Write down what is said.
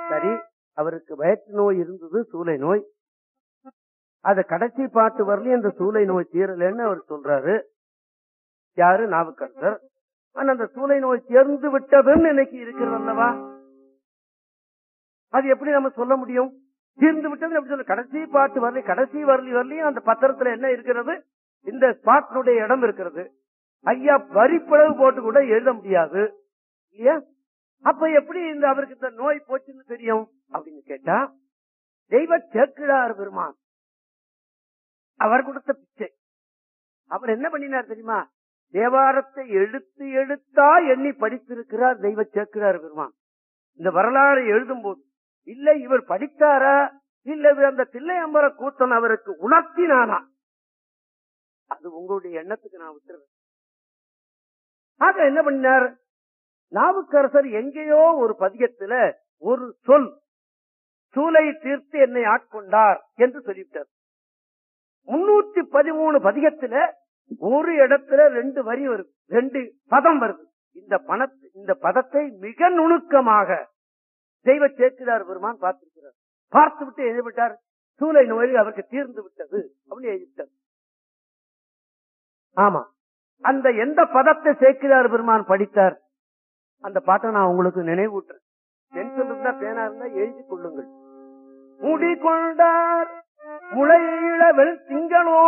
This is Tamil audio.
சரி அவருக்கு வயிற்று நோய் இருந்தது சூளை நோய் அது கடைசி பாட்டு வரலையும் அந்த சூளை நோய் தீரலன்னு அவர் சொல்றாரு யாரு நாவுக்கரசர் ஆனா அந்த சூளை நோய் தேர்ந்து விட்டதுன்னு இன்னைக்கு இருக்கிறது அல்லவா அது எப்படி நம்ம சொல்ல முடியும் தீர்ந்து விட்டது எப்படி சொல்ல கடைசி பாட்டு வரல கடைசி வரலி வரலையும் அந்த பத்திரத்துல என்ன இருக்கிறது இந்த ஸ்பாட்டினுடைய இடம் இருக்கிறது ஐயா வரிப்பளவு போட்டு கூட எழுத முடியாது இல்லையா அப்ப எப்படி இந்த அவருக்கு இந்த நோய் போச்சுன்னு தெரியும் அப்படின்னு கேட்டா தெய்வ சேக்கிழார் பெருமான் அவர் கொடுத்த பிச்சை அவர் என்ன பண்ணினார் தெரியுமா தேவாரத்தை எழுத்து எழுத்தா எண்ணி படித்திருக்கிறார் தெய்வ சேக்கிழார் பெருமான் இந்த வரலாறு எழுதும் போது இல்ல இவர் படித்தாரா இல்ல இவர் அந்த தில்லையம்பர கூத்தன் அவருக்கு உணர்த்தினானா அது உங்களுடைய எண்ணத்துக்கு நான் விட்டுறேன் ஆக என்ன பண்ணினார் நாவுக்கரசர் எங்கேயோ ஒரு பதிகத்துல ஒரு சொல் சூலை தீர்த்து என்னை ஆட்கொண்டார் என்று சொல்லிவிட்டார் முன்னூத்தி பதிமூணு பதிகத்துல ஒரு இடத்துல ரெண்டு வரி வருது ரெண்டு பதம் வருது இந்த பண இந்த பதத்தை மிக நுணுக்கமாக தெய்வ சேக்கிரார் பெருமான் பார்த்திருக்கிறார் பார்த்து விட்டு எழுதிவிட்டார் சூளை நோய் அவருக்கு தீர்ந்து விட்டது அப்படின்னு எழுதிவிட்டார் ஆமா அந்த எந்த பதத்தை சேக்கிரார் பெருமான் படித்தார் அந்த பாட்டை நான் உங்களுக்கு நினைவூட்டுறேன் பென்சில் இருந்தா பேனா இருந்தா எழுதி கொள்ளுங்கள் மூடிக்கொண்டார் முளையிழவல் திங்களோ